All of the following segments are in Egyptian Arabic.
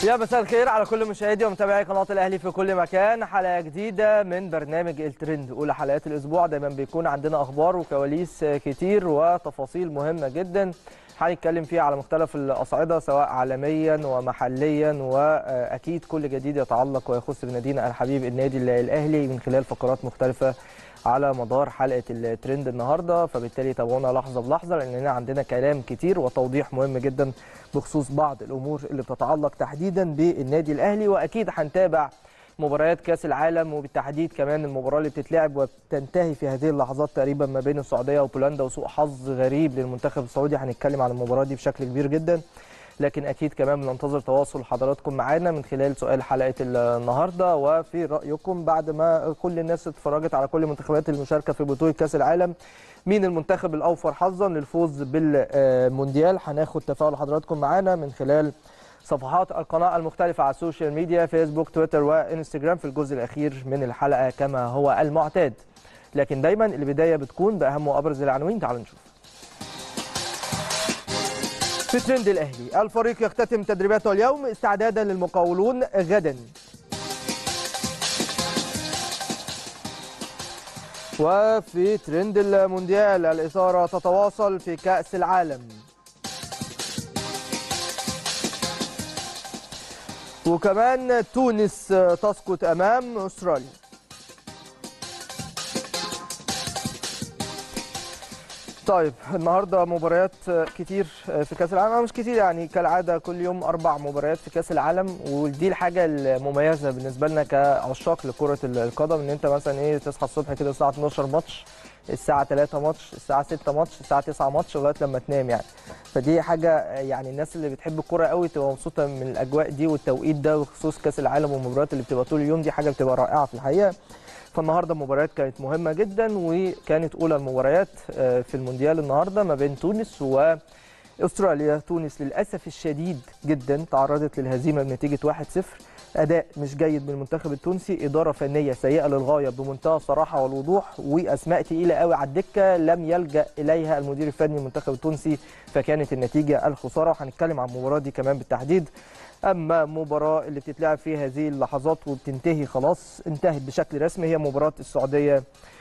يا مساء الخير على كل مشاهدي ومتابعي قناه الاهلي في كل مكان حلقه جديده من برنامج الترند اولى حلقات الاسبوع دايما بيكون عندنا اخبار وكواليس كتير وتفاصيل مهمه جدا هنتكلم فيها على مختلف الاصعده سواء عالميا ومحليا واكيد كل جديد يتعلق ويخص بنادينا الحبيب النادي الاهلي من خلال فقرات مختلفه على مدار حلقه الترند النهارده فبالتالي تابعونا لحظه بلحظه لاننا عندنا كلام كتير وتوضيح مهم جدا بخصوص بعض الامور اللي بتتعلق تحديدا بالنادي الاهلي واكيد هنتابع مباريات كاس العالم وبالتحديد كمان المباراه اللي بتتلعب وبتنتهي في هذه اللحظات تقريبا ما بين السعوديه وبولندا وسوء حظ غريب للمنتخب السعودي هنتكلم عن المباراه دي بشكل كبير جدا لكن اكيد كمان بننتظر تواصل حضراتكم معانا من خلال سؤال حلقه النهارده وفي رايكم بعد ما كل الناس اتفرجت على كل المنتخبات المشاركه في بطوله كاس العالم مين المنتخب الاوفر حظا للفوز بالمونديال هناخد تفاعل حضراتكم معانا من خلال صفحات القناه المختلفه على السوشيال ميديا فيسبوك تويتر وانستجرام في الجزء الاخير من الحلقه كما هو المعتاد لكن دايما البدايه بتكون باهم وابرز العناوين تعالوا نشوف في ترند الاهلي الفريق يختتم تدريباته اليوم استعدادا للمقاولون غدا وفي ترند المونديال الاثاره تتواصل في كاس العالم وكمان تونس تسقط امام استراليا طيب النهارده مباريات كتير في كاس العالم مش كتير يعني كالعاده كل يوم اربع مباريات في كاس العالم ودي الحاجه المميزه بالنسبه لنا كعشاق لكره القدم ان انت مثلا ايه تصحى الصبح كده الساعه 12 ماتش الساعه 3 ماتش الساعه 6 ماتش الساعه 9 ماتش لغايه لما تنام يعني فدي حاجه يعني الناس اللي بتحب الكوره قوي تبقى مبسوطه من الاجواء دي والتوقيت ده بخصوص كاس العالم والمباريات اللي بتبقى طول اليوم دي حاجه بتبقى رائعه في الحقيقه فالنهارده مباريات كانت مهمه جدا وكانت اولى المباريات في المونديال النهارده ما بين تونس واستراليا تونس للاسف الشديد جدا تعرضت للهزيمه بنتيجه 1-0 اداء مش جيد من المنتخب التونسي اداره فنيه سيئه للغايه بمنتهى الصراحه والوضوح واسماء تقيله قوي على الدكه لم يلجا اليها المدير الفني المنتخب التونسي فكانت النتيجه الخساره وهنتكلم عن المباراه دي كمان بالتحديد اما مباراه اللي بتتلعب في هذه اللحظات وبتنتهي خلاص انتهت بشكل رسمي هي مباراه السعوديه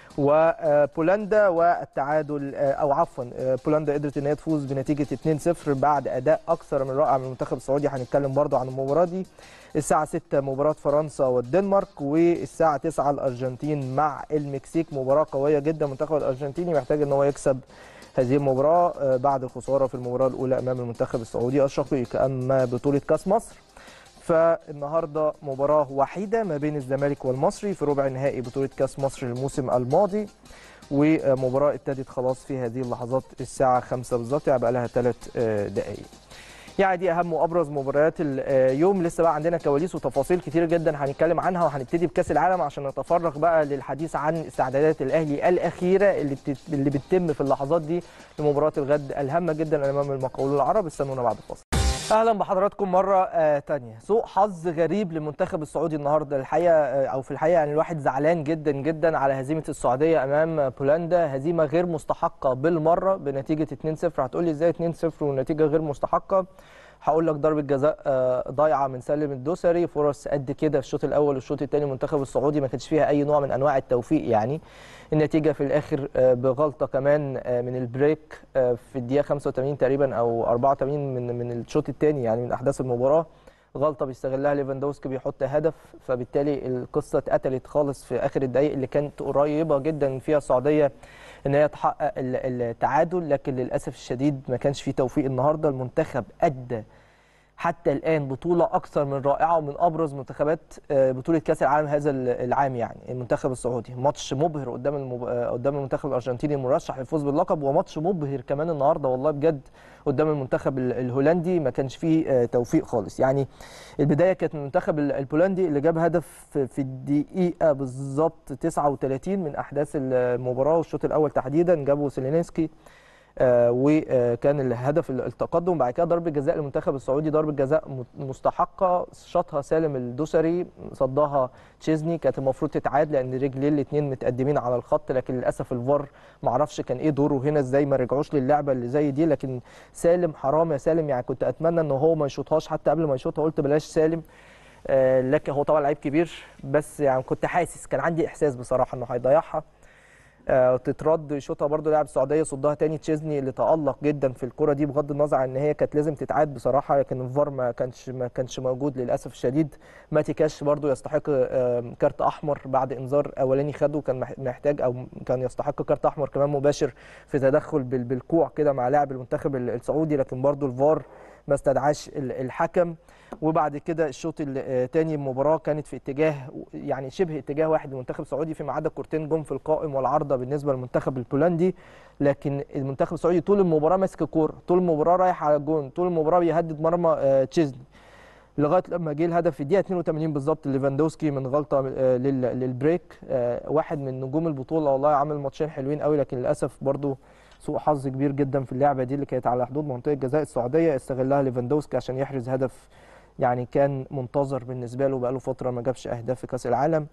وبولندا والتعادل او عفوا بولندا قدرت ان هي تفوز بنتيجه 2-0 بعد اداء اكثر من رائع من المنتخب السعودي هنتكلم برضو عن المباراه دي الساعه 6 مباراه فرنسا والدنمارك والساعه 9 الارجنتين مع المكسيك مباراه قويه جدا المنتخب الارجنتيني محتاج ان هو يكسب هذه المباراه بعد الخساره في المباراه الاولى امام المنتخب السعودي الشقيق اما بطوله كاس مصر فالنهارده مباراه وحيده ما بين الزمالك والمصري في ربع نهائي بطوله كاس مصر الموسم الماضي ومباراه ابتدت خلاص في هذه اللحظات الساعه 5 بالظبط يعني بقى لها ثلاث دقائق يعني دي اهم وابرز مباريات اليوم لسه بقى عندنا كواليس وتفاصيل كتير جدا هنتكلم عنها وهنبتدي بكاس العالم عشان نتفرغ بقى للحديث عن استعدادات الاهلي الاخيره اللي بتت... اللي بتتم في اللحظات دي لمباراه الغد الهامه جدا امام المقاولون العرب استنونا بعد الفاصل اهلا بحضراتكم مره آه تانية سوء حظ غريب للمنتخب السعودي النهارده الحقيقه آه او في الحقيقه يعني الواحد زعلان جدا جدا على هزيمه السعوديه امام بولندا هزيمه غير مستحقه بالمره بنتيجه 2-0 هتقول لي ازاي 2-0 ونتيجه غير مستحقه هقول لك ضربه جزاء آه ضايعه من سالم الدوسري فرص قد كده في الشوط الاول والشوط الثاني المنتخب السعودي ما كانش فيها اي نوع من انواع التوفيق يعني النتيجه في الاخر بغلطه كمان من البريك في الدقيقه 85 تقريبا او 84 من من الشوط الثاني يعني من احداث المباراه غلطه بيستغلها ليفاندوسكي بيحط هدف فبالتالي القصه اتقتلت خالص في اخر الدقائق اللي كانت قريبه جدا فيها السعوديه ان هي تحقق التعادل لكن للاسف الشديد ما كانش في توفيق النهارده المنتخب ادى حتى الان بطوله اكثر من رائعه ومن ابرز منتخبات بطوله كاس العالم هذا العام يعني المنتخب السعودي ماتش مبهر قدام المب... قدام المنتخب الارجنتيني المرشح للفوز باللقب وماتش مبهر كمان النهارده والله بجد قدام المنتخب الهولندي ما كانش فيه توفيق خالص يعني البدايه كانت من المنتخب البولندي اللي جاب هدف في الدقيقه بالظبط 39 من احداث المباراه والشوط الاول تحديدا جابه سيلينسكي آه، وكان الهدف التقدم بعد كده ضربه جزاء للمنتخب السعودي ضربه جزاء م- مستحقه شاطها سالم الدوسري صدها تشيزني كانت المفروض تتعاد لان رجلين الاثنين متقدمين على الخط لكن للاسف الفار ما اعرفش كان ايه دوره هنا ازاي ما رجعوش للعبه اللي زي دي لكن سالم حرام يا سالم يعني كنت اتمنى ان هو ما يشوطهاش حتى قبل ما يشوطها قلت بلاش سالم آه، لكن هو طبعا لعيب كبير بس يعني كنت حاسس كان عندي احساس بصراحه انه هيضيعها آه، تترد يشوطها برضو لاعب السعوديه صدها تاني تشيزني اللي تالق جدا في الكره دي بغض النظر عن ان هي كانت لازم تتعاد بصراحه لكن الفار ما كانش ما كانش موجود للاسف الشديد ماتي كاش برضو يستحق آه، كارت احمر بعد انذار اولاني خده كان مح- محتاج او كان يستحق كارت احمر كمان مباشر في تدخل بال- بالكوع كده مع لاعب المنتخب ال- السعودي لكن برضو الفار ما استدعاش ال- الحكم وبعد كده الشوط الثاني المباراه كانت في اتجاه يعني شبه اتجاه واحد للمنتخب السعودي فيما عدا كورتين جم في القائم والعارضه بالنسبه للمنتخب البولندي لكن المنتخب السعودي طول المباراه ماسك الكوره طول المباراه رايح على الجون طول المباراه بيهدد مرمى آه، تشيزني لغايه لما جه الهدف في الدقيقه 82 بالظبط ليفاندوسكي من غلطه آه، لل- للبريك آه، واحد من نجوم البطوله والله عامل ماتشين حلوين قوي لكن للاسف برضو سوء حظ كبير جدا في اللعبه دي اللي كانت على حدود منطقه جزاء السعوديه استغلها ليفاندوسكي عشان يحرز هدف يعني كان منتظر بالنسبه له بقاله فتره ما جابش اهداف في كاس العالم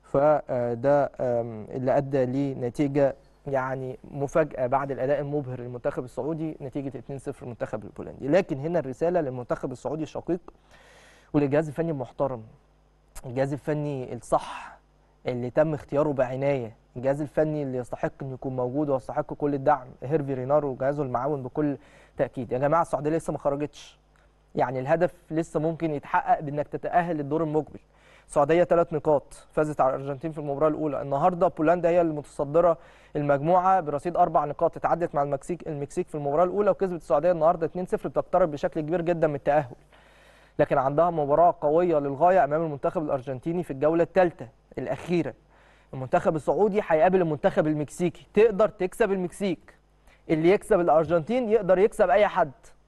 فده آم، اللي ادى لنتيجه يعني مفاجاه بعد الاداء المبهر للمنتخب السعودي نتيجه 2-0 المنتخب البولندي لكن هنا الرساله للمنتخب السعودي الشقيق وللجهاز الفني المحترم الجهاز الفني الصح اللي تم اختياره بعنايه الجهاز الفني اللي يستحق انه يكون موجود ويستحق كل الدعم هيرفي رينارو وجهازه المعاون بكل تاكيد يا جماعه السعوديه لسه ما خرجتش يعني الهدف لسه ممكن يتحقق بانك تتاهل للدور المقبل السعوديه ثلاث نقاط فازت على الارجنتين في المباراه الاولى النهارده بولندا هي المتصدره المجموعه برصيد اربع نقاط اتعدت مع المكسيك المكسيك في المباراه الاولى وكسبت السعوديه النهارده 2-0 بتقترب بشكل كبير جدا من التاهل لكن عندها مباراه قويه للغايه امام المنتخب الارجنتيني في الجوله الثالثه الاخيره المنتخب السعودي هيقابل المنتخب المكسيكي تقدر تكسب المكسيك اللي يكسب الارجنتين يقدر يكسب اي حد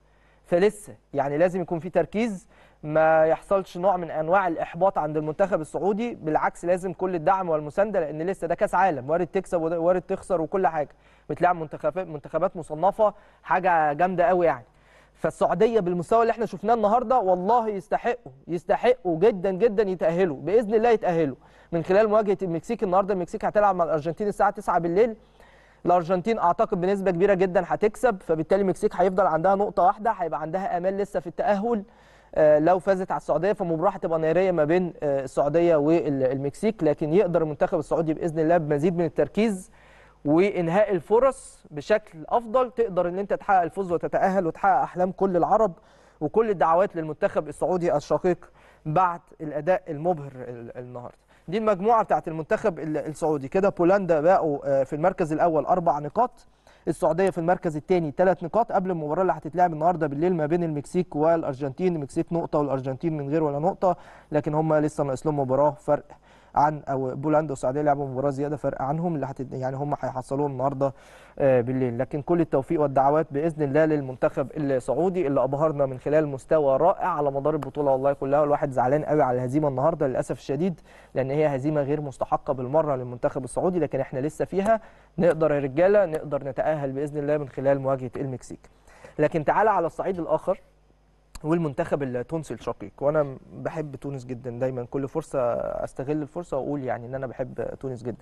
فلسه يعني لازم يكون في تركيز ما يحصلش نوع من انواع الاحباط عند المنتخب السعودي بالعكس لازم كل الدعم والمسانده لان لسه ده كاس عالم وارد تكسب وارد تخسر وكل حاجه بتلعب منتخبات منتخبات مصنفه حاجه جامده قوي يعني فالسعوديه بالمستوى اللي احنا شفناه النهارده والله يستحقوا يستحقوا جدا جدا يتاهلوا باذن الله يتاهلوا من خلال مواجهه المكسيك النهارده المكسيك هتلعب مع الارجنتين الساعه 9 بالليل الارجنتين اعتقد بنسبه كبيره جدا هتكسب فبالتالي المكسيك هيفضل عندها نقطه واحده هيبقى عندها امال لسه في التاهل آه، لو فازت على السعوديه فمباراه هتبقى ناريه ما بين آه، السعوديه والمكسيك لكن يقدر المنتخب السعودي باذن الله بمزيد من التركيز وانهاء الفرص بشكل افضل تقدر ان انت تحقق الفوز وتتاهل وتحقق احلام كل العرب وكل الدعوات للمنتخب السعودي الشقيق بعد الاداء المبهر ال- النهارده دي المجموعه بتاعت المنتخب ال- السعودي كده بولندا بقوا آه، في المركز الاول اربع نقاط السعوديه في المركز الثاني ثلاث نقاط قبل المباراه اللي هتتلعب النهارده بالليل ما بين المكسيك والارجنتين المكسيك نقطه والارجنتين من غير ولا نقطه لكن هم لسه ناقص لهم مباراه فرق عن او بولندا والسعوديه لعبوا مباراه زياده فرق عنهم اللي هتت... يعني هم هيحصلوهم النهارده آه، بالليل لكن كل التوفيق والدعوات باذن الله للمنتخب السعودي اللي ابهرنا من خلال مستوى رائع على مدار البطوله والله كلها الواحد زعلان قوي على الهزيمه النهارده للاسف الشديد لان هي هزيمه غير مستحقه بالمره للمنتخب السعودي لكن احنا لسه فيها نقدر يا رجاله نقدر نتاهل باذن الله من خلال مواجهه المكسيك لكن تعالى على الصعيد الاخر والمنتخب التونسي الشقيق وانا بحب تونس جدا دايما كل فرصه استغل الفرصه واقول يعني ان انا بحب تونس جدا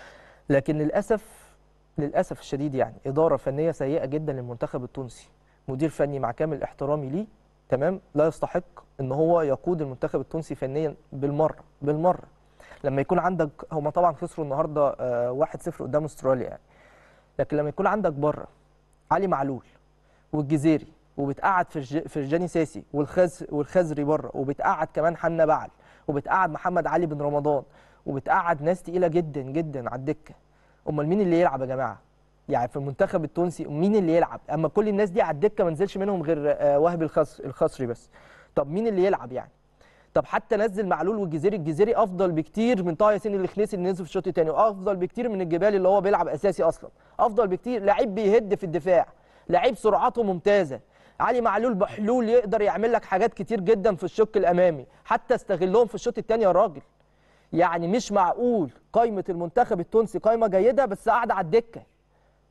لكن للاسف للاسف الشديد يعني اداره فنيه سيئه جدا للمنتخب التونسي مدير فني مع كامل احترامي ليه تمام لا يستحق ان هو يقود المنتخب التونسي فنيا بالمره بالمره لما يكون عندك هما طبعا خسروا النهارده آه، 1-0 قدام استراليا يعني لكن لما يكون عندك بره علي معلول والجزيري وبتقعد فرج- فرجاني ساسي والخز والخزري بره وبتقعد كمان حنا بعل وبتقعد محمد علي بن رمضان وبتقعد ناس تقيله جدا جدا على الدكه امال مين اللي يلعب يا جماعه يعني في المنتخب التونسي مين اللي يلعب اما كل الناس دي على الدكه ما نزلش منهم غير آه، وهبي الخص الخصري بس طب مين اللي يلعب يعني طب حتى نزل معلول والجزيري الجزيري افضل بكتير من طه ياسين الخنيسي اللي نزل في الشوط الثاني وافضل بكتير من الجبالي اللي هو بيلعب اساسي اصلا افضل بكتير لعيب بيهد في الدفاع لعيب سرعته ممتازه علي معلول بحلول يقدر يعمل لك حاجات كتير جدا في الشق الامامي حتى استغلهم في الشوط الثاني يا راجل يعني مش معقول قائمه المنتخب التونسي قائمه جيده بس قاعده على الدكه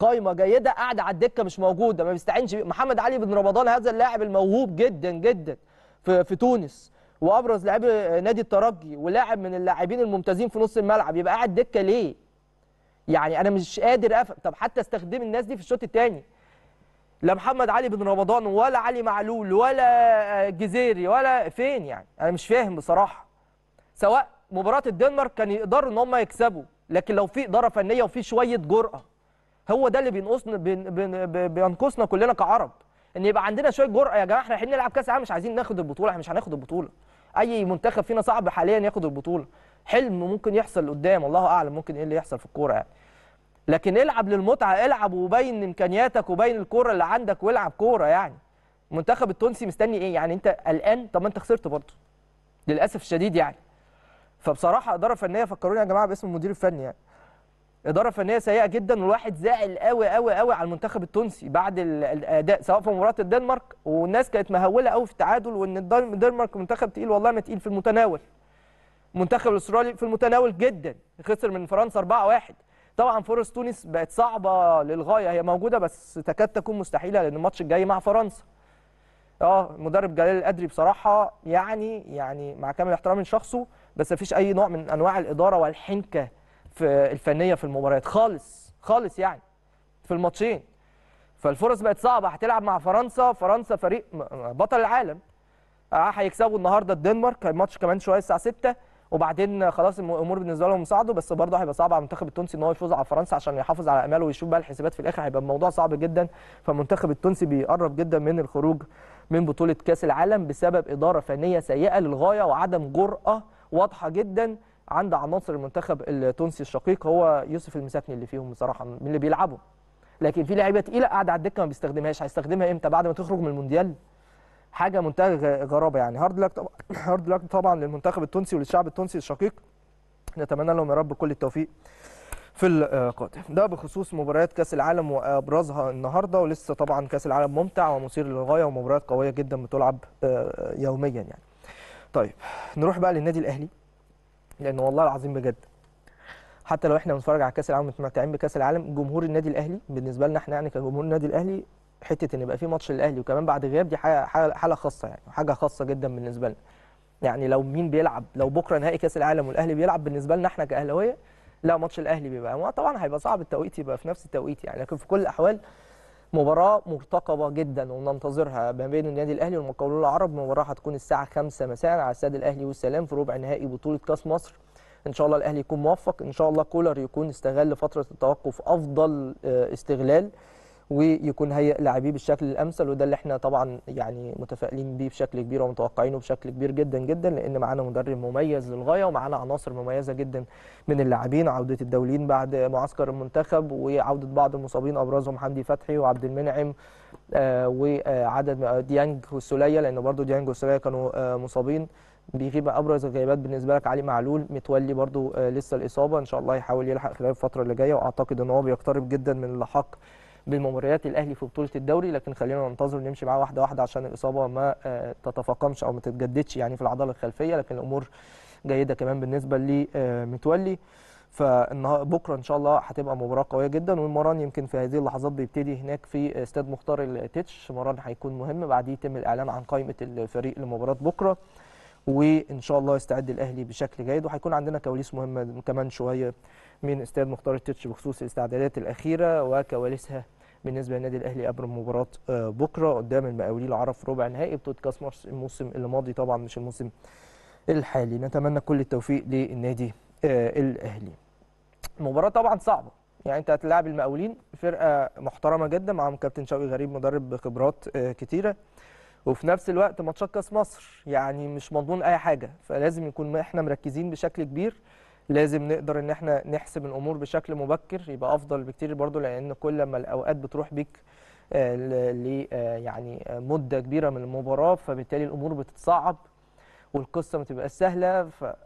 قايمه جيده قاعده على الدكه مش موجوده ما بيستعينش بيه. محمد علي بن رمضان هذا اللاعب الموهوب جدا جدا في في تونس وابرز لاعبي نادي الترجي ولاعب من اللاعبين الممتازين في نص الملعب يبقى قاعد دكه ليه؟ يعني انا مش قادر افهم طب حتى استخدم الناس دي في الشوط الثاني لا محمد علي بن رمضان ولا علي معلول ولا جزيري ولا فين يعني انا مش فاهم بصراحه سواء مباراه الدنمارك كان يقدروا ان هم يكسبوا لكن لو في اداره فنيه وفي شويه جرأه هو ده اللي بينقصنا بين- بين- بي- بينقصنا كلنا كعرب ان يبقى عندنا شويه جرأه يا جماعه احنا رايحين نلعب كاس العالم مش عايزين ناخد البطوله احنا مش هناخد البطوله اي منتخب فينا صعب حاليا ياخد البطوله حلم ممكن يحصل قدام الله اعلم ممكن ايه اللي يحصل في الكوره يعني لكن العب للمتعه العب وبين امكانياتك وبين الكوره اللي عندك والعب كوره يعني المنتخب التونسي مستني ايه يعني انت قلقان طب ما انت خسرت برضه للاسف الشديد يعني فبصراحه اداره فنيه فكروني يا جماعه باسم المدير الفني يعني اداره فنيه سيئه جدا والواحد زعل قوي قوي قوي على المنتخب التونسي بعد ال- الاداء سواء في مباراه الدنمارك والناس كانت مهوله قوي في التعادل وان الدن- الدنمارك منتخب تقيل والله ما تقيل في المتناول المنتخب الاسترالي في المتناول جدا خسر من فرنسا 4-1 طبعا فرص تونس بقت صعبه للغايه هي موجوده بس تكاد تكون مستحيله لان الماتش الجاي مع فرنسا اه مدرب جلال القدري بصراحه يعني يعني مع كامل احترامي لشخصه بس مفيش اي نوع من انواع الاداره والحنكه في الفنيه في المباريات خالص خالص يعني في الماتشين فالفرص بقت صعبه هتلعب مع فرنسا فرنسا فريق م- بطل العالم اه هيكسبوا النهارده الدنمارك الماتش كمان شويه الساعه 6 وبعدين خلاص الم- الامور بالنسبه لهم صعدوا بس برضه هيبقى صعب على المنتخب التونسي ان هو يفوز على فرنسا عشان يحافظ على اماله ويشوف بقى الحسابات في الاخر هيبقى الموضوع صعب جدا فالمنتخب التونسي بيقرب جدا من الخروج من بطوله كاس العالم بسبب اداره فنيه سيئه للغايه وعدم جراه واضحه جدا عند عناصر المنتخب التونسي الشقيق هو يوسف المساكني اللي فيهم بصراحه من اللي بيلعبوا لكن في لعيبه تقيله قاعده على الدكه ما بيستخدمهاش هيستخدمها امتى بعد ما تخرج من المونديال حاجه منتهى غ- غرابه يعني هارد لك طبعا هارد لك طبعا للمنتخب التونسي وللشعب التونسي الشقيق نتمنى لهم يا رب كل التوفيق في القادم ده بخصوص مباريات كاس العالم وابرزها النهارده ولسه طبعا كاس العالم ممتع ومثير للغايه ومباريات قويه جدا بتلعب آه، يوميا يعني طيب نروح بقى للنادي الاهلي لان والله العظيم بجد حتى لو احنا بنتفرج على كاس العالم متمتعين بكاس العالم جمهور النادي الاهلي بالنسبه لنا احنا يعني كجمهور النادي الاهلي حته ان يبقى في ماتش للاهلي وكمان بعد غياب دي حاجه حاجه حالة خاصه يعني حاجه خاصه جدا بالنسبه لنا يعني لو مين بيلعب لو بكره نهائي كاس العالم والاهلي بيلعب بالنسبه لنا احنا كاهلاويه لا ماتش الاهلي بيبقى هو طبعا هيبقى صعب التوقيت يبقى في نفس التوقيت يعني لكن في كل الاحوال مباراة مرتقبة جدا وننتظرها ما بين النادي الأهلي والمقاولون العرب مباراة هتكون الساعة 5 مساء على استاد الأهلي والسلام في ربع نهائي بطولة كأس مصر إن شاء الله الأهلي يكون موفق إن شاء الله كولر يكون استغل فترة التوقف أفضل آه، استغلال ويكون هيئ لاعبيه بالشكل الامثل وده اللي احنا طبعا يعني متفائلين بيه بشكل كبير ومتوقعينه بشكل كبير جدا جدا لان معانا مدرب مميز للغايه ومعانا عناصر مميزه جدا من اللاعبين عوده الدوليين بعد معسكر المنتخب وعوده بعض المصابين ابرزهم حمدي فتحي وعبد المنعم آه وعدد من- ديانج والسوليه لان برضو ديانج والسوليه كانوا آه مصابين بيغيب ابرز الغيابات بالنسبه لك علي معلول متولي برضو آه لسه الاصابه ان شاء الله يحاول يلحق خلال الفتره اللي جايه واعتقد ان هو بيقترب جدا من اللحاق بالمباريات الاهلي في بطوله الدوري لكن خلينا ننتظر نمشي معاه واحده واحده عشان الاصابه ما آه، تتفاقمش او ما تتجددش يعني في العضله الخلفيه لكن الامور جيده كمان بالنسبه لمتولي فبكره ان شاء الله هتبقى مباراه قويه جدا والمران يمكن في هذه اللحظات بيبتدي هناك في استاد مختار التتش مران هيكون مهم بعديه يتم الاعلان عن قائمه الفريق لمباراه بكره وان شاء الله يستعد الاهلي بشكل جيد وهيكون عندنا كواليس مهمه كمان شويه من استاد مختار التتش بخصوص الاستعدادات الاخيره وكواليسها بالنسبه للنادي الاهلي قبل مباراه آه، بكره قدام المقاولين العرب في ربع نهائي بطوله كاس مصر الموسم اللي ماضي طبعا مش الموسم الحالي نتمنى كل التوفيق للنادي آه، الاهلي مباراه طبعا صعبه يعني انت هتلاعب المقاولين فرقه محترمه جدا معاهم كابتن شوقي غريب مدرب بخبرات آه، كتيره وفي نفس الوقت ماتشات كاس مصر يعني مش مضمون اي حاجه فلازم يكون احنا مركزين بشكل كبير لازم نقدر ان احنا نحسب الامور بشكل مبكر يبقى افضل بكتير برضو لان كل ما الاوقات بتروح بيك آه، ل ل- آه، يعني آه، مده كبيره من المباراه فبالتالي الامور بتتصعب والقصه ما تبقاش سهله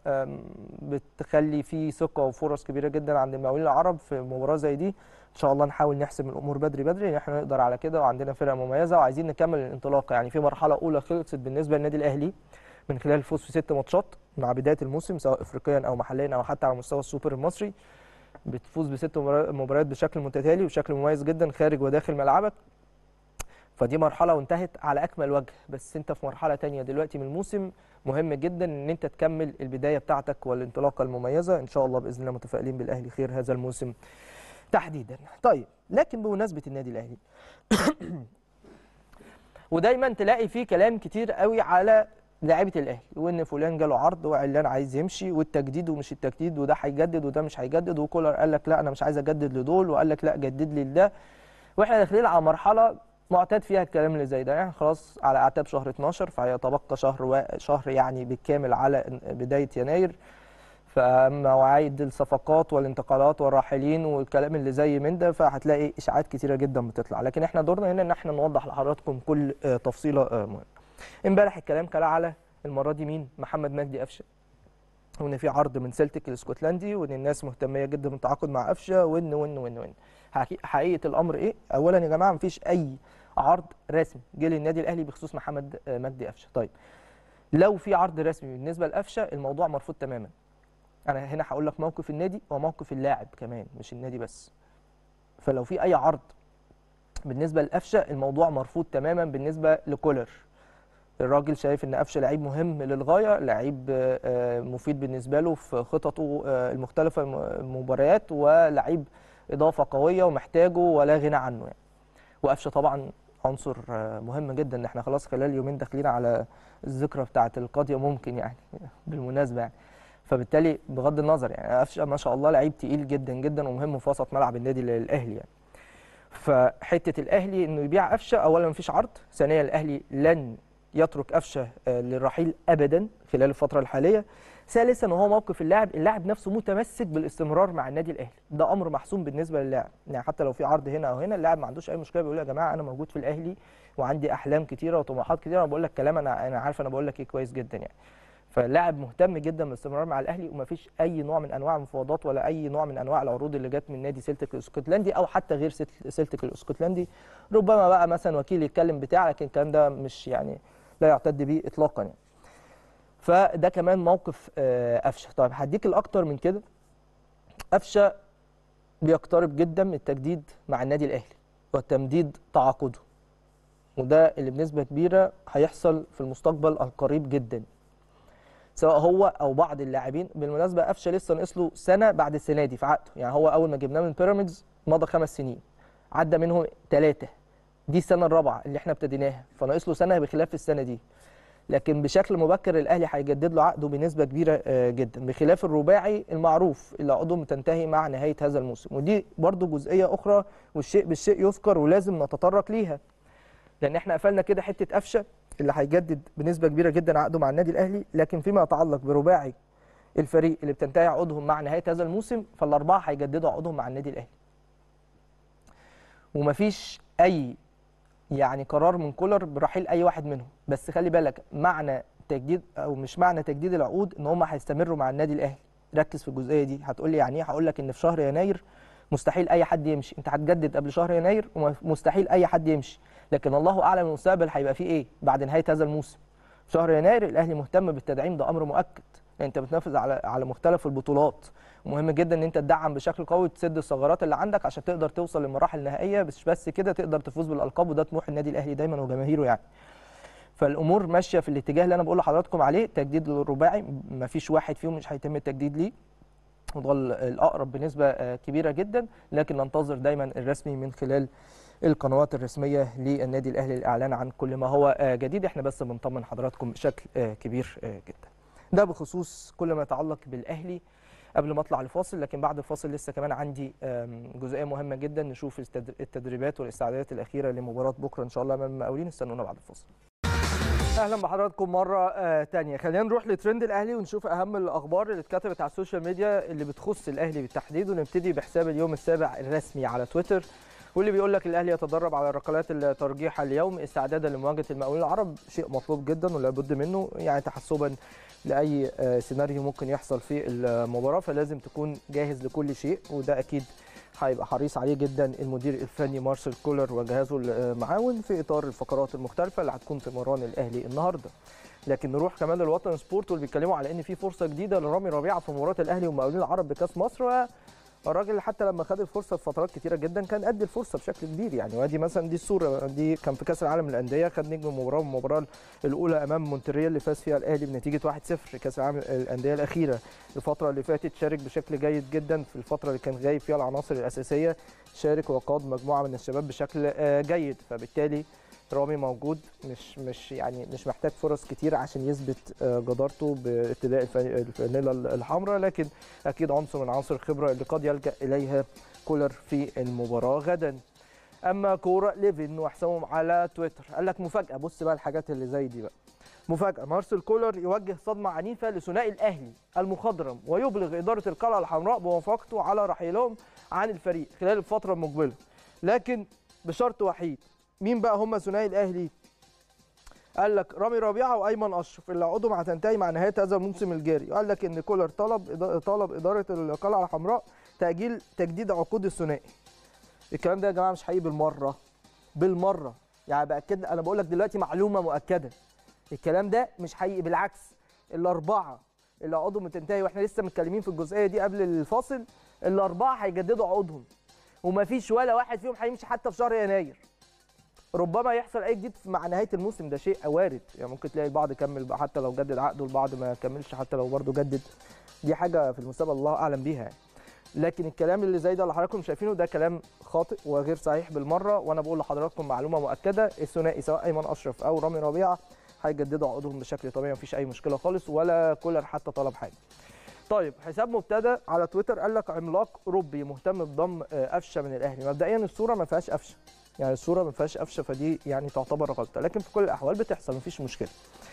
فبتخلي في ثقه وفرص كبيره جدا عند المقاولين العرب في مباراه زي دي ان شاء الله نحاول نحسم الامور بدري بدري ان احنا نقدر على كده وعندنا فرقه مميزه وعايزين نكمل الانطلاقه يعني في مرحله اولى خلصت بالنسبه للنادي الاهلي من خلال الفوز في ست ماتشات مع بدايه الموسم سواء افريقيا او محليا او حتى على مستوى السوبر المصري بتفوز بست مبار- مباريات بشكل متتالي وشكل مميز جدا خارج وداخل ملعبك فدي مرحله وانتهت على اكمل وجه بس انت في مرحله تانية دلوقتي من الموسم مهم جدا ان انت تكمل البدايه بتاعتك والانطلاقه المميزه ان شاء الله باذن الله متفائلين بالاهلي خير هذا الموسم تحديدا طيب لكن بمناسبه النادي الاهلي ودايما تلاقي فيه كلام كتير قوي على لاعيبه الاهلي وان فلان جاله عرض وعلان عايز يمشي والتجديد ومش التجديد وده هيجدد وده مش هيجدد وكولر قال لك لا انا مش عايز اجدد لدول وقال لك لا جدد لي لده واحنا داخلين على مرحله معتاد فيها الكلام اللي زي ده يعني خلاص على اعتاب شهر 12 فهيتبقى شهر و... شهر يعني بالكامل على بدايه يناير فمواعيد الصفقات والانتقالات والراحلين والكلام اللي زي من ده فهتلاقي اشاعات كتيره جدا بتطلع لكن احنا دورنا هنا ان احنا نوضح لحضراتكم كل آه، تفصيله آه، مهمه امبارح الكلام كان على المره دي مين محمد مجدي قفشه وان في عرض من سلتك الاسكتلندي وان الناس مهتميه جدا بالتعاقد مع قفشه وان وان وان وان حقي- حقيقه الامر ايه اولا يا جماعه مفيش اي عرض رسمي جه للنادي الاهلي بخصوص محمد آه، مجدي قفشه طيب لو في عرض رسمي بالنسبه لقفشه الموضوع مرفوض تماما انا هنا هقول لك موقف النادي وموقف اللاعب كمان مش النادي بس فلو في اي عرض بالنسبه لقفشه الموضوع مرفوض تماما بالنسبه لكولر الراجل شايف ان قفشه لعيب مهم للغايه لعيب آه، آه، مفيد بالنسبه له في خططه آه، المختلفه الم- المباريات ولعيب اضافه قويه ومحتاجه ولا غنى عنه يعني وقفشه طبعا عنصر آه، مهم جدا ان احنا خلاص خلال يومين داخلين على الذكرى بتاعه القاضيه ممكن يعني بالمناسبه يعني فبالتالي بغض النظر يعني قفشه ما شاء الله لعيب تقيل جدا جدا ومهم في وسط ملعب النادي الاهلي يعني فحته الاهلي انه يبيع قفشه اولا مفيش عرض ثانيا الاهلي لن يترك قفشه آه، للرحيل ابدا خلال الفتره الحاليه ثالثا وهو موقف اللاعب اللاعب نفسه متمسك بالاستمرار مع النادي الاهلي ده امر محسوم بالنسبه للاعب يعني حتى لو في عرض هنا او هنا اللاعب ما عندوش اي مشكله بيقول يا جماعه انا موجود في الاهلي وعندي احلام كتيره وطموحات كتيره انا بقول لك كلام انا انا عارف انا بقول لك ايه كويس جدا يعني فاللاعب مهتم جدا بالاستمرار مع الاهلي ومفيش اي نوع من انواع المفاوضات ولا اي نوع من انواع العروض اللي جت من نادي سيلتيك الاسكتلندي او حتى غير سيلت- سيلتيك الاسكتلندي ربما بقى مثلا وكيل يتكلم بتاع لكن الكلام ده مش يعني لا يعتد به اطلاقا يعني فده كمان موقف آه، قفشه طيب هديك الاكتر من كده قفشه بيقترب جدا من التجديد مع النادي الاهلي وتمديد تعاقده وده اللي بنسبه كبيره هيحصل في المستقبل القريب جدا سواء هو او بعض اللاعبين بالمناسبه قفشه لسه ناقص له سنه بعد السنه دي في عقده يعني هو اول ما جبناه من بيراميدز مضى خمس سنين عدى منهم ثلاثه دي السنه الرابعه اللي احنا ابتديناها فناقص له سنه بخلاف السنه دي لكن بشكل مبكر الاهلي هيجدد له عقده بنسبه كبيره آه، جدا بخلاف الرباعي المعروف اللي عقدهم تنتهي مع نهايه هذا الموسم ودي برضو جزئيه اخرى والشيء بالشيء يذكر ولازم نتطرق ليها لان احنا قفلنا كده حته قفشه اللي هيجدد بنسبه كبيره جدا عقده مع النادي الاهلي لكن فيما يتعلق برباعي الفريق اللي بتنتهي عقودهم مع نهايه هذا الموسم فالاربعه هيجددوا عقودهم مع النادي الاهلي ومفيش اي يعني قرار من كولر برحيل اي واحد منهم بس خلي بالك معنى تجديد او مش معنى تجديد العقود ان هم هيستمروا مع النادي الاهلي ركز في الجزئيه دي هتقول لي يعني ايه هقول لك ان في شهر يناير مستحيل اي حد يمشي انت هتجدد قبل شهر يناير ومستحيل اي حد يمشي لكن الله اعلم المستقبل هيبقى فيه ايه بعد نهايه هذا الموسم في شهر يناير الاهلي مهتم بالتدعيم ده امر مؤكد لان انت بتنافس على على مختلف البطولات ومهم جدا ان انت تدعم بشكل قوي تسد الثغرات اللي عندك عشان تقدر توصل للمراحل النهائيه مش بس كده تقدر تفوز بالالقاب وده طموح النادي الاهلي دايما وجماهيره يعني فالامور ماشيه في الاتجاه اللي انا بقول لحضراتكم عليه تجديد للرباعي مفيش واحد فيهم مش هيتم التجديد ليه وده الاقرب بنسبه آه، كبيره جدا لكن ننتظر دايما الرسمي من خلال القنوات الرسميه للنادي الاهلي الاعلان عن كل ما هو آه، جديد احنا بس بنطمن حضراتكم بشكل آه، كبير آه، جدا ده بخصوص كل ما يتعلق بالاهلي قبل ما اطلع لفاصل لكن بعد الفاصل لسه كمان عندي آم، جزئيه مهمه جدا نشوف التدر- التدريبات والاستعدادات الاخيره لمباراه بكره ان شاء الله امام المقاولين استنونا بعد الفاصل اهلا بحضراتكم مره آه تانية خلينا نروح لترند الاهلي ونشوف اهم الاخبار اللي اتكتبت على السوشيال ميديا اللي بتخص الاهلي بالتحديد ونبتدي بحساب اليوم السابع الرسمي على تويتر واللي بيقول لك الاهلي يتدرب على ركلات الترجيح اليوم استعدادا لمواجهه المقاولين العرب شيء مطلوب جدا ولا بد منه يعني تحسبا لاي آه، سيناريو ممكن يحصل في المباراه فلازم تكون جاهز لكل شيء وده اكيد هيبقى حريص عليه جدا المدير الفني مارسيل كولر وجهازه المعاون في اطار الفقرات المختلفه اللي هتكون في مران الاهلي النهارده لكن نروح كمان للوطن سبورت واللي بيتكلموا على ان في فرصه جديده لرامي ربيعه في مباراه الاهلي والمقاولين العرب بكاس مصر الراجل حتى لما خد الفرصه في فترات كتيره جدا كان قد الفرصه بشكل كبير يعني وادي مثلا دي الصوره دي كان في كاس العالم للانديه خد نجم المباراه المباراه الاولى امام مونتريال اللي فاز فيها الاهلي بنتيجه 1-0 كاس العالم للانديه الاخيره الفتره اللي فاتت شارك بشكل جيد جدا في الفتره اللي كان غايب فيها العناصر الاساسيه شارك وقاد مجموعه من الشباب بشكل آه، جيد فبالتالي رامي موجود مش مش يعني مش محتاج فرص كتير عشان يثبت آه، جدارته بارتداء الف- الفانيلا الحمراء لكن اكيد عنصر من عناصر الخبره اللي قد يلجا اليها كولر في المباراه غدا اما كوره ليفن وحسابهم على تويتر قال لك مفاجاه بص بقى الحاجات اللي زي دي بقى مفاجاه مارسيل كولر يوجه صدمه عنيفه لثنائي الاهلي المخضرم ويبلغ اداره القلعه الحمراء بموافقته على رحيلهم عن الفريق خلال الفتره المقبله لكن بشرط وحيد مين بقى هم ثنائي الاهلي قال لك رامي ربيعه وايمن اشرف اللي عقودهم هتنتهي مع نهايه هذا الموسم الجاري قال لك ان كولر طلب إدا- طلب اداره القلعه الحمراء تاجيل تجديد عقود الثنائي الكلام ده يا جماعه مش حقيقي بالمره بالمره يعني باكد انا بقول لك دلوقتي معلومه مؤكده الكلام ده مش حقيقي بالعكس الاربعه اللي عقودهم تنتهي واحنا لسه متكلمين في الجزئيه دي قبل الفاصل الاربعه هيجددوا عقودهم ومفيش ولا واحد فيهم هيمشي حتى في شهر يناير ربما يحصل اي جديد مع نهايه الموسم ده شيء وارد يعني ممكن تلاقي البعض كمل بقى حتى لو جدد عقده البعض ما كملش حتى لو برضه جدد دي حاجه في المستقبل الله اعلم بيها يعني. لكن الكلام اللي زي ده اللي حضراتكم شايفينه ده كلام خاطئ وغير صحيح بالمره وانا بقول لحضراتكم معلومه مؤكده الثنائي سواء ايمن اشرف او رامي ربيعه هيجددوا عقودهم بشكل طبيعي مفيش اي مشكله خالص ولا كولر حتى طلب حاجه طيب حساب مبتدى على تويتر قال لك عملاق اوروبي مهتم بضم آه، قفشه من الاهلي مبدئيا الصوره ما فيهاش قفشه يعني الصوره ما فيهاش قفشه فدي يعني تعتبر غلطه لكن في كل الاحوال بتحصل مفيش مشكله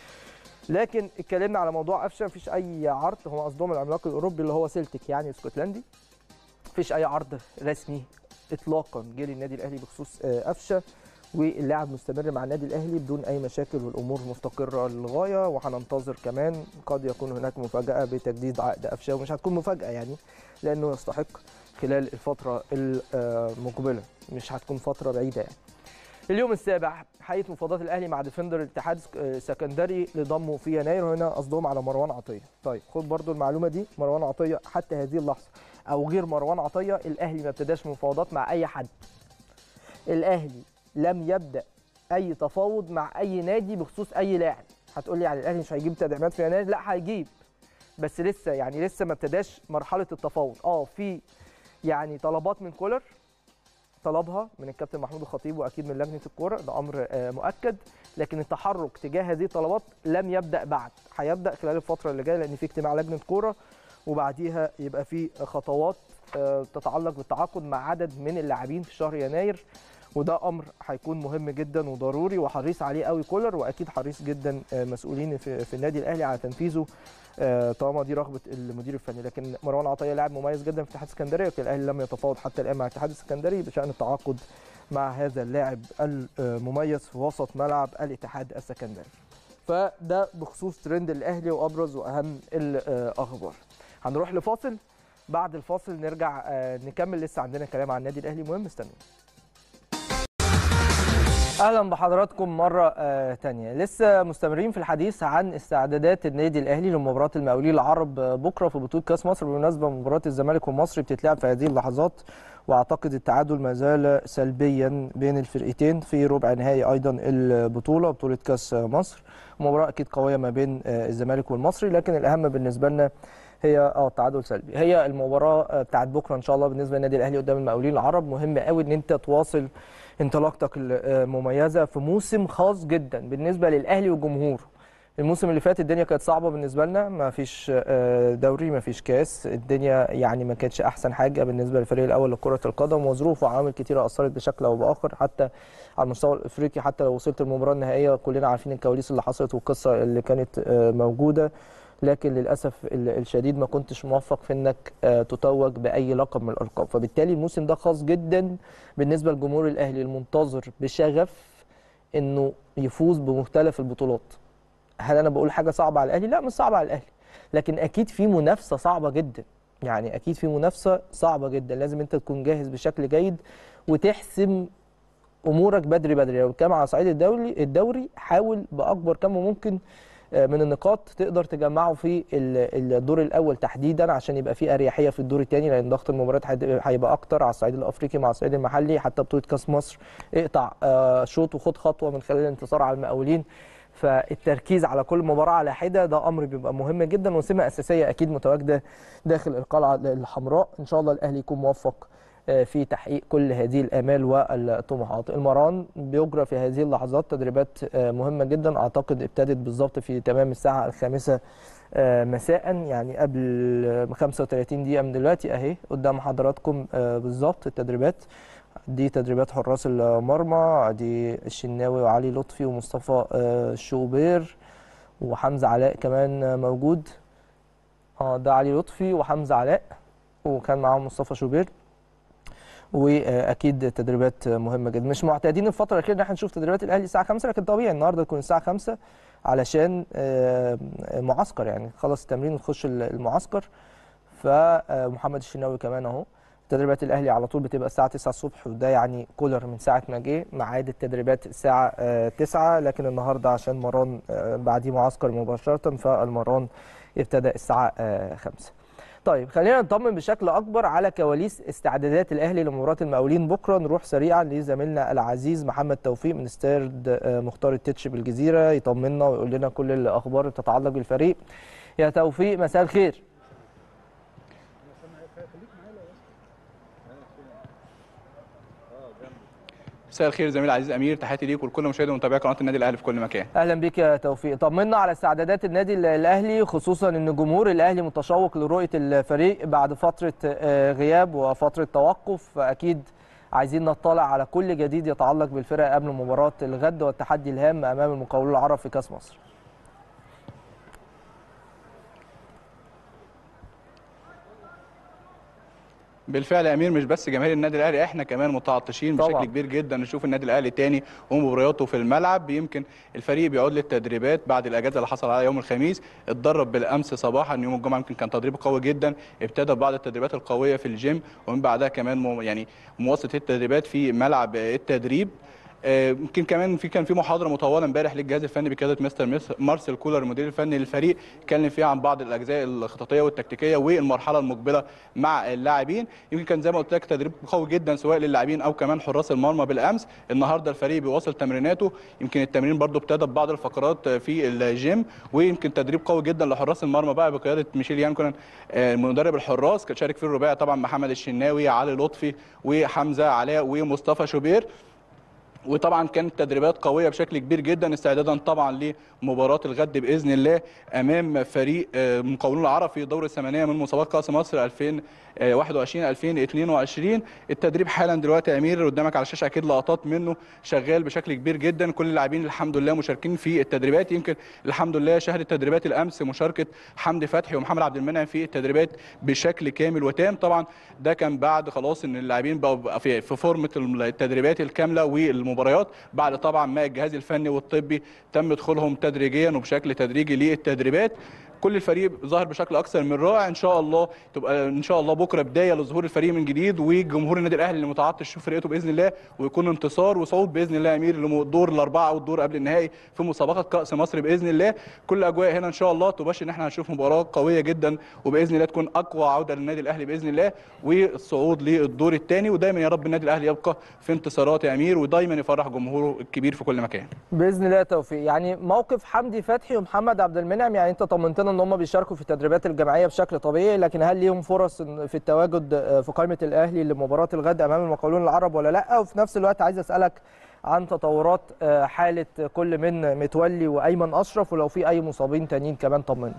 لكن اتكلمنا على موضوع قفشه مفيش اي عرض هم قصدهم العملاق الاوروبي اللي هو سيلتيك يعني اسكتلندي مفيش اي عرض رسمي اطلاقا جه للنادي الاهلي بخصوص آه، قفشه واللاعب مستمر مع النادي الاهلي بدون اي مشاكل والامور مستقره للغايه وهننتظر كمان قد يكون هناك مفاجاه بتجديد عقد قفشه ومش هتكون مفاجاه يعني لانه يستحق خلال الفتره المقبله مش هتكون فتره بعيده يعني اليوم السابع حقيقه مفاوضات الاهلي مع ديفندر الاتحاد السكندري لضمه في يناير وهنا قصدهم على مروان عطيه طيب خد برضو المعلومه دي مروان عطيه حتى هذه اللحظه او غير مروان عطيه الاهلي ما ابتداش مفاوضات مع اي حد الاهلي لم يبدا اي تفاوض مع اي نادي بخصوص اي لاعب هتقول لي يعني الاهلي مش هيجيب تدعيمات في يناير لا هيجيب بس لسه يعني لسه ما ابتداش مرحله التفاوض اه في يعني طلبات من كولر طلبها من الكابتن محمود الخطيب واكيد من لجنه الكوره ده امر آه، مؤكد لكن التحرك تجاه هذه الطلبات لم يبدا بعد هيبدا خلال الفتره اللي جايه لان في اجتماع لجنه كوره وبعديها يبقى في خطوات آه، تتعلق بالتعاقد مع عدد من اللاعبين في شهر يناير وده امر هيكون مهم جدا وضروري وحريص عليه قوي كولر واكيد حريص جدا آه، مسؤولين في, في النادي الاهلي على تنفيذه آه، طالما دي رغبه المدير الفني لكن مروان عطيه لاعب مميز جدا في الاتحاد السكندري لكن الاهلي لم يتفاوض حتى الان مع الاتحاد السكندري بشان التعاقد مع هذا اللاعب المميز في وسط ملعب الاتحاد السكندري فده بخصوص ترند الاهلي وابرز واهم الاخبار هنروح لفاصل بعد الفاصل نرجع آه، نكمل لسه عندنا كلام عن النادي الاهلي مهم استنوا اهلا بحضراتكم مره آه تانية لسه مستمرين في الحديث عن استعدادات النادي الاهلي لمباراه المقاولين العرب آه، بكره في بطوله كاس مصر بالمناسبه مباراه الزمالك والمصري بتتلعب في هذه اللحظات واعتقد التعادل ما زال سلبيا بين الفرقتين في ربع نهائي ايضا البطوله بطوله كاس مصر مباراه اكيد قويه ما بين آه، الزمالك والمصري لكن الاهم بالنسبه لنا هي اه تعادل سلبي هي المباراه آه، بتاعت بكره ان شاء الله بالنسبه للنادي الاهلي قدام المقاولين العرب مهم قوي ان انت تواصل انطلاقتك المميزه في موسم خاص جدا بالنسبه للاهلي وجمهوره الموسم اللي فات الدنيا كانت صعبه بالنسبه لنا ما فيش آه، دوري ما فيش كاس الدنيا يعني ما كانتش احسن حاجه بالنسبه للفريق الاول لكره القدم وظروف وعوامل كتيره اثرت بشكل او باخر حتى على المستوى الافريقي حتى لو وصلت المباراه النهائيه كلنا عارفين الكواليس اللي حصلت والقصه اللي كانت آه، موجوده لكن للاسف ال- الشديد ما كنتش موفق في انك آه، تتوج باي لقب من الالقاب فبالتالي الموسم ده خاص جدا بالنسبه لجمهور الاهلي المنتظر بشغف انه يفوز بمختلف البطولات هل انا بقول حاجه صعبه على الاهلي لا مش صعبه على الاهلي لكن اكيد في منافسه صعبه جدا يعني اكيد في منافسه صعبه جدا لازم انت تكون جاهز بشكل جيد وتحسم امورك بدري بدري لو كان على صعيد الدوري الدوري حاول باكبر كم ممكن من النقاط تقدر تجمعه في الدور الاول تحديدا عشان يبقى في اريحيه في الدور الثاني لان ضغط المباريات هيبقى اكتر على الصعيد الافريقي مع الصعيد المحلي حتى بطوله كاس مصر اقطع شوط وخد خطوه من خلال الانتصار على المقاولين فالتركيز على كل مباراه على حده ده امر بيبقى مهم جدا وسمه اساسيه اكيد متواجده داخل القلعه الحمراء ان شاء الله الاهلي يكون موفق في تحقيق كل هذه الامال والطموحات المران بيجرى في هذه اللحظات تدريبات مهمه جدا اعتقد ابتدت بالظبط في تمام الساعه الخامسه مساء يعني قبل 35 دقيقه من دلوقتي اهي قدام حضراتكم بالظبط التدريبات دي تدريبات حراس المرمى دي الشناوي وعلي لطفي ومصطفى شوبير وحمزه علاء كمان موجود اه ده علي لطفي وحمزه علاء وكان معاهم مصطفى شوبير واكيد تدريبات مهمه جدا مش معتادين الفتره الاخيره ان احنا نشوف تدريبات الاهلي الساعه 5 لكن طبيعي النهارده تكون الساعه 5 علشان معسكر يعني خلص التمرين وتخش المعسكر فمحمد الشناوي كمان اهو تدريبات الاهلي على طول بتبقى الساعه 9 الصبح وده يعني كولر من ساعه ما جه ميعاد التدريبات الساعه 9 لكن النهارده عشان مران بعديه معسكر مباشره فالمران ابتدى الساعه 5 طيب خلينا نطمن بشكل اكبر على كواليس استعدادات الاهلي لمباراه المقاولين بكره نروح سريعا لزميلنا العزيز محمد توفيق من استاد مختار التتش بالجزيره يطمنا ويقول لنا كل الاخبار اللي تتعلق بالفريق يا توفيق مساء الخير مساء الخير زميل عزيز امير تحياتي ليك ولكل مشاهدي ومتابعي قناه النادي الاهلي في كل مكان اهلا بك يا توفيق طمنا على استعدادات النادي الاهلي خصوصا ان جمهور الاهلي متشوق لرؤيه الفريق بعد فتره غياب وفتره توقف فاكيد عايزين نطلع على كل جديد يتعلق بالفرق قبل مباراه الغد والتحدي الهام امام المقاولون العرب في كاس مصر بالفعل يا امير مش بس جماهير النادي الاهلي احنا كمان متعطشين طبعا. بشكل كبير جدا نشوف النادي الاهلي تاني ومبارياته في الملعب يمكن الفريق بيعود للتدريبات بعد الاجازه اللي حصل عليها يوم الخميس اتدرب بالامس صباحا يوم الجمعه يمكن كان تدريب قوي جدا ابتدى بعض التدريبات القويه في الجيم ومن بعدها كمان مو- يعني مواصله التدريبات في ملعب التدريب آه، يمكن كمان في كان في محاضره مطوله امبارح للجهاز الفني بقياده مستر مس- مارسيل كولر المدير الفني للفريق اتكلم فيها عن بعض الاجزاء الخططيه والتكتيكيه والمرحله المقبله مع اللاعبين يمكن كان زي ما قلت لك تدريب قوي جدا سواء للاعبين او كمان حراس المرمى بالامس النهارده الفريق بيواصل تمريناته يمكن التمرين برضو ابتدى ببعض الفقرات في الجيم ويمكن تدريب قوي جدا لحراس المرمى بقى بقياده ميشيل يانكونن آه، مدرب الحراس كان شارك فيه الرباعي طبعا محمد الشناوي علي لطفي وحمزه علاء ومصطفى شوبير وطبعا كانت تدريبات قويه بشكل كبير جدا استعدادا طبعا لمباراه الغد باذن الله امام فريق آه، مقاولون العرب في دور الثمانيه من مسابقه كاس مصر 2021 2022 التدريب حالا دلوقتي يا امير قدامك على الشاشه اكيد لقطات منه شغال بشكل كبير جدا كل اللاعبين الحمد لله مشاركين في التدريبات يمكن الحمد لله شهدت تدريبات الامس مشاركه حمدي فتحي ومحمد عبد المنعم في التدريبات بشكل كامل وتام طبعا ده كان بعد خلاص ان اللاعبين بقوا في في فورمه التدريبات الكامله والمباريات بعد طبعا ما الجهاز الفني والطبي تم دخولهم تدريجيا وبشكل تدريجي للتدريبات كل الفريق ظاهر بشكل اكثر من رائع ان شاء الله تبقى ان شاء الله بكره بدايه لظهور الفريق من جديد وجمهور النادي الاهلي اللي متعطش يشوف فرقته باذن الله ويكون انتصار وصعود باذن الله يا امير لدور الاربعه او الدور قبل النهائي في مسابقه كاس مصر باذن الله كل الاجواء هنا ان شاء الله تبشر ان احنا هنشوف مباراه قويه جدا وباذن الله تكون اقوى عوده للنادي الاهلي باذن الله والصعود للدور الثاني ودايما يا رب النادي الاهلي يبقى في انتصارات يا امير ودايما يفرح جمهوره الكبير في كل مكان باذن الله توفيق يعني موقف حمدي فتحي ومحمد عبد المنعم يعني انت طمنتنا ان هم بيشاركوا في التدريبات الجماعيه بشكل طبيعي لكن هل ليهم فرص إن- في التواجد آه، في قائمه الاهلي لمباراه الغد امام المقاولون العرب ولا لا وفي نفس الوقت عايز اسالك عن تطورات آه، حاله كل من متولي وايمن اشرف ولو في اي مصابين تانيين كمان طمنا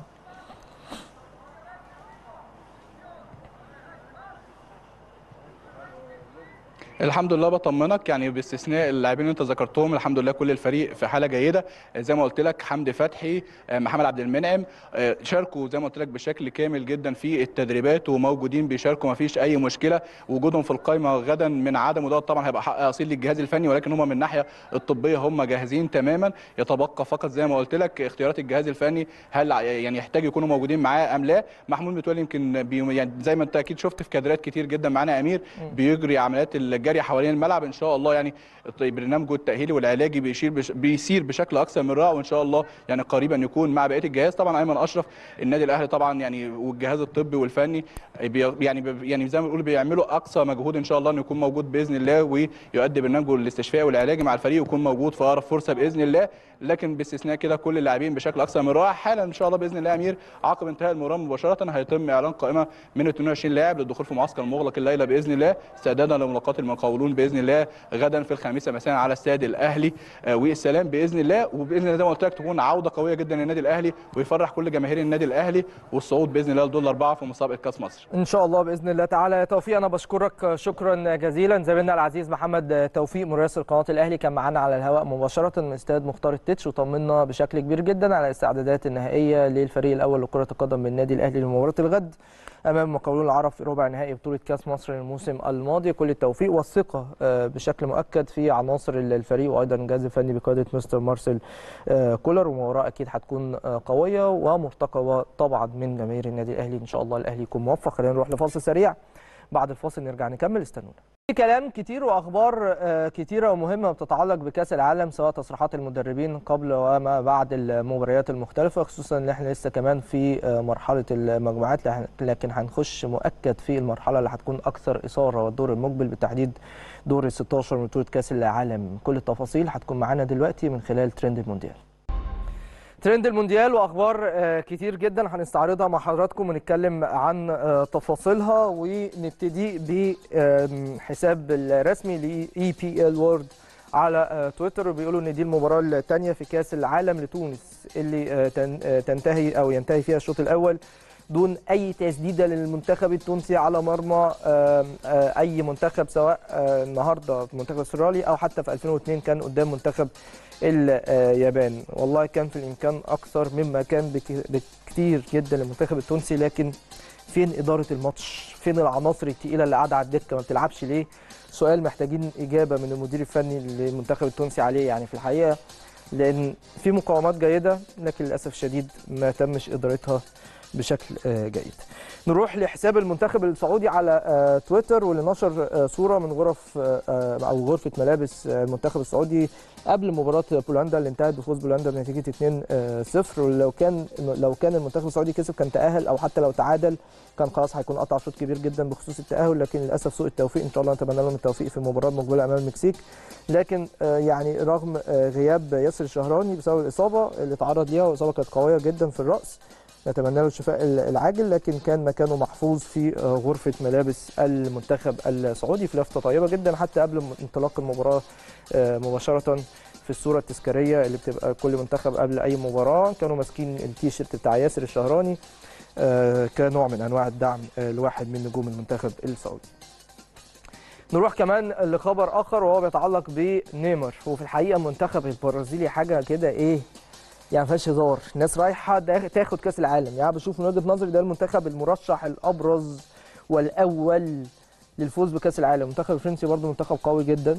الحمد لله بطمنك يعني باستثناء اللاعبين اللي انت ذكرتهم الحمد لله كل الفريق في حاله جيده زي ما قلت لك حمدي فتحي آه، محمد عبد المنعم آه، شاركوا زي ما قلت لك بشكل كامل جدا في التدريبات وموجودين بيشاركوا ما فيش اي مشكله وجودهم في القائمه غدا من عدم وده طبعا هيبقى حق اصيل للجهاز الفني ولكن هم من الناحيه الطبيه هم جاهزين تماما يتبقى فقط زي ما قلت لك اختيارات الجهاز الفني هل يعني يحتاج يكونوا موجودين معاه ام لا محمود متولي يمكن بي يعني زي ما انت اكيد شفت في كادرات كتير جدا معانا يا امير بيجري عمليات الجري الجري حوالين الملعب ان شاء الله يعني برنامجه التاهيلي والعلاجي بيشير بش بيسير بشكل اكثر من رائع وان شاء الله يعني قريبا يكون مع بقيه الجهاز طبعا ايمن اشرف النادي الاهلي طبعا يعني والجهاز الطبي والفني بي يعني بي يعني زي ما بنقول بيعملوا اقصى مجهود ان شاء الله انه يكون موجود باذن الله ويؤدي برنامجه الاستشفائي والعلاجي مع الفريق ويكون موجود في اقرب فرصه باذن الله لكن باستثناء كده كل اللاعبين بشكل اكثر من رائع حالا ان شاء الله باذن الله يا امير عقب انتهاء المباراه مباشره هيتم اعلان قائمه من 22 لاعب للدخول في معسكر مغلق الليله باذن الله استعدادا لملاقاه المقاولون باذن الله غدا في الخامسه مساء على استاد الاهلي والسلام باذن الله وباذن الله زي ما قلت لك تكون عوده قويه جدا للنادي الاهلي ويفرح كل جماهير النادي الاهلي والصعود باذن الله لدور الاربعه في مسابقه كاس مصر ان شاء الله باذن الله تعالى يا توفيق انا بشكرك شكرا جزيلا زميلنا العزيز محمد توفيق مراسل قناه الاهلي كان معانا على الهواء مباشره من استاد مختار التتش وطمنا بشكل كبير جدا على الاستعدادات النهائيه للفريق الاول لكره القدم من النادي الاهلي لمباراه الغد امام المقاولون العرب في ربع نهائي بطوله كاس مصر الموسم الماضي كل التوفيق والثقه بشكل مؤكد في عناصر الفريق وايضا الجهاز الفني بقياده مستر مارسيل كولر ومباراه اكيد هتكون قويه ومرتقبه طبعا من جماهير النادي الاهلي ان شاء الله الاهلي يكون موفق خلينا نروح لفاصل سريع بعد الفاصل نرجع نكمل استنونا في كلام كتير واخبار كتيره ومهمه بتتعلق بكاس العالم سواء تصريحات المدربين قبل وما بعد المباريات المختلفه خصوصا ان احنا لسه كمان في مرحله المجموعات لكن هنخش مؤكد في المرحله اللي هتكون اكثر اثاره والدور المقبل بالتحديد دور ال 16 من بطوله كاس العالم كل التفاصيل هتكون معانا دلوقتي من خلال ترند المونديال ترند المونديال واخبار كتير جدا هنستعرضها مع حضراتكم ونتكلم عن تفاصيلها ونبتدي بحساب الرسمي لاي بي ال وورد على تويتر وبيقولوا ان دي المباراه الثانيه في كاس العالم لتونس اللي تنتهي او ينتهي فيها الشوط الاول دون اي تسديده للمنتخب التونسي على مرمى اي منتخب سواء النهارده المنتخب الاسترالي او حتى في 2002 كان قدام منتخب اليابان والله كان في الامكان اكثر مما كان بكثير جدا للمنتخب التونسي لكن فين اداره الماتش فين العناصر الثقيله اللي قاعده على الدكه ما بتلعبش ليه سؤال محتاجين اجابه من المدير الفني للمنتخب التونسي عليه يعني في الحقيقه لان في مقاومات جيده لكن للاسف الشديد ما تمش ادارتها بشكل جيد نروح لحساب المنتخب السعودي على تويتر واللي نشر صوره من غرف او غرفه ملابس المنتخب السعودي قبل مباراه بولندا اللي انتهت بفوز بولندا بنتيجه 2-0 ولو كان لو كان المنتخب السعودي كسب كان تاهل او حتى لو تعادل كان خلاص هيكون قطع شوط كبير جدا بخصوص التاهل لكن للاسف سوء التوفيق ان شاء الله نتمنى لهم التوفيق في المباراه المقبله امام المكسيك لكن يعني رغم غياب ياسر الشهراني بسبب الاصابه اللي تعرض ليها والاصابه كانت قويه جدا في الراس نتمنى له الشفاء العاجل لكن كان مكانه محفوظ في غرفه ملابس المنتخب السعودي في لفته طيبه جدا حتى قبل انطلاق المباراه مباشره في الصوره التذكاريه اللي بتبقى كل منتخب قبل اي مباراه كانوا ماسكين التيشيرت بتاع ياسر الشهراني كنوع من انواع الدعم لواحد من نجوم المنتخب السعودي. نروح كمان لخبر اخر وهو بيتعلق بنيمار وفي الحقيقه المنتخب البرازيلي حاجه كده ايه يعني ما فيهاش هزار الناس رايحه تاخد كاس العالم يعني بشوف من وجهه نظري ده المنتخب المرشح الابرز والاول للفوز بكاس العالم المنتخب الفرنسي برضه منتخب قوي جدا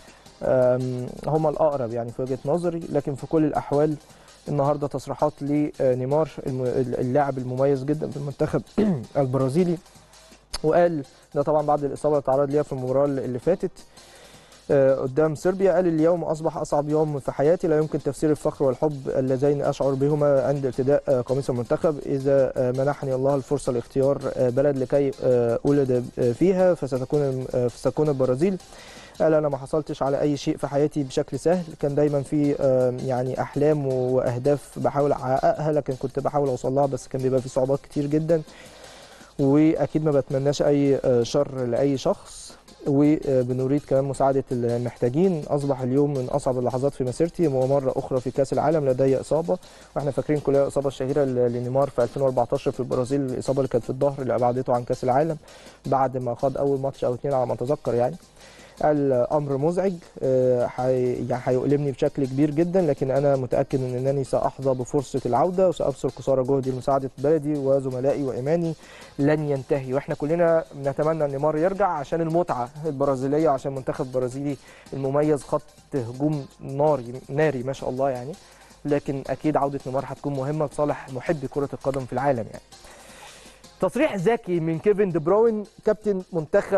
هم الاقرب يعني في وجهه نظري لكن في كل الاحوال النهارده تصريحات لنيمار اللاعب المميز جدا في المنتخب البرازيلي وقال ده طبعا بعد الاصابه اللي تعرض ليها في المباراه اللي فاتت قدام صربيا قال اليوم اصبح اصعب يوم في حياتي لا يمكن تفسير الفخر والحب اللذين اشعر بهما عند ارتداء قميص المنتخب اذا منحني الله الفرصه لاختيار بلد لكي اولد فيها فستكون فستكون البرازيل قال انا ما حصلتش على اي شيء في حياتي بشكل سهل كان دايما في يعني احلام واهداف بحاول احققها لكن كنت بحاول اوصل لها بس كان بيبقى في صعوبات كتير جدا واكيد ما بتمناش اي شر لاي شخص وبنريد كمان مساعده المحتاجين اصبح اليوم من اصعب اللحظات في مسيرتي ومره اخرى في كاس العالم لدي اصابه واحنا فاكرين كلها الاصابه الشهيره لنيمار في 2014 في البرازيل الاصابه اللي كانت في الظهر اللي ابعدته عن كاس العالم بعد ما خاض اول ماتش او اثنين على ما اتذكر يعني الامر مزعج يعني هيؤلمني بشكل كبير جدا لكن انا متاكد ان انني ساحظى بفرصه العوده وسابذل قصارى جهدي لمساعده بلدي وزملائي وايماني لن ينتهي واحنا كلنا نتمنى ان نيمار يرجع عشان المتعه البرازيليه عشان المنتخب البرازيلي المميز خط هجوم ناري ناري ما شاء الله يعني لكن اكيد عوده نيمار هتكون مهمه لصالح محبي كره القدم في العالم يعني تصريح ذكي من كيفن دي بروين كابتن منتخب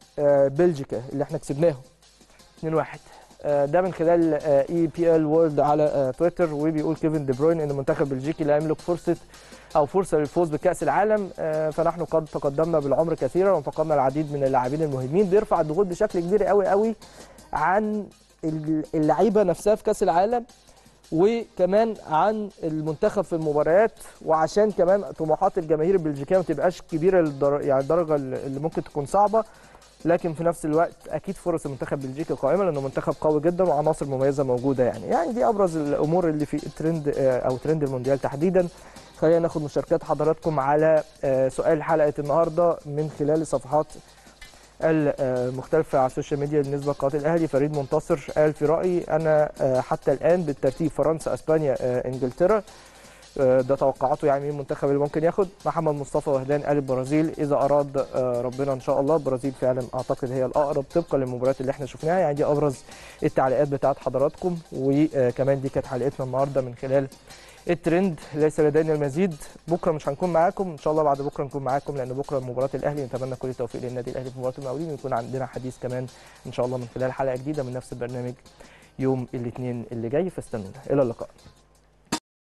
آه، بلجيكا اللي احنا كسبناهم 2-1 آه، ده من خلال اي بي ال وورلد على آه، تويتر وبيقول كيفن دي بروين ان المنتخب البلجيكي لا يملك فرصه او فرصه للفوز بكاس العالم آه، فنحن قد تقدمنا بالعمر كثيرا وفقدنا العديد من اللاعبين المهمين بيرفع الضغوط بشكل كبير قوي قوي عن اللعيبه نفسها في كاس العالم وكمان عن المنتخب في المباريات وعشان كمان طموحات الجماهير البلجيكيه ما تبقاش كبيره للدر... يعني الدرجه اللي ممكن تكون صعبه لكن في نفس الوقت اكيد فرص المنتخب البلجيكي قائمه لانه منتخب قوي جدا وعناصر مميزه موجوده يعني يعني دي ابرز الامور اللي في الترند آه، او ترند المونديال تحديدا خلينا ناخد مشاركات حضراتكم على آه، سؤال حلقه النهارده من خلال الصفحات المختلفة على السوشيال ميديا بالنسبة لقناة الأهلي فريد منتصر قال في رأيي أنا آه، حتى الآن بالترتيب فرنسا أسبانيا آه، إنجلترا آه، ده توقعاته يعني مين المنتخب اللي ممكن ياخد محمد مصطفى وهدان قال البرازيل اذا اراد آه، ربنا ان شاء الله البرازيل فعلا اعتقد هي الاقرب طبقا للمباريات اللي احنا شفناها يعني دي ابرز التعليقات بتاعت حضراتكم وكمان دي كانت حلقتنا النهارده من خلال الترند ليس لدينا المزيد بكره مش هنكون معاكم ان شاء الله بعد بكره نكون معاكم لان بكره مباراه الاهلي نتمنى كل التوفيق للنادي الاهلي في مباراه المقاولين ويكون عندنا حديث كمان ان شاء الله من خلال حلقه جديده من نفس البرنامج يوم الاثنين اللي جاي فاستنونا الى اللقاء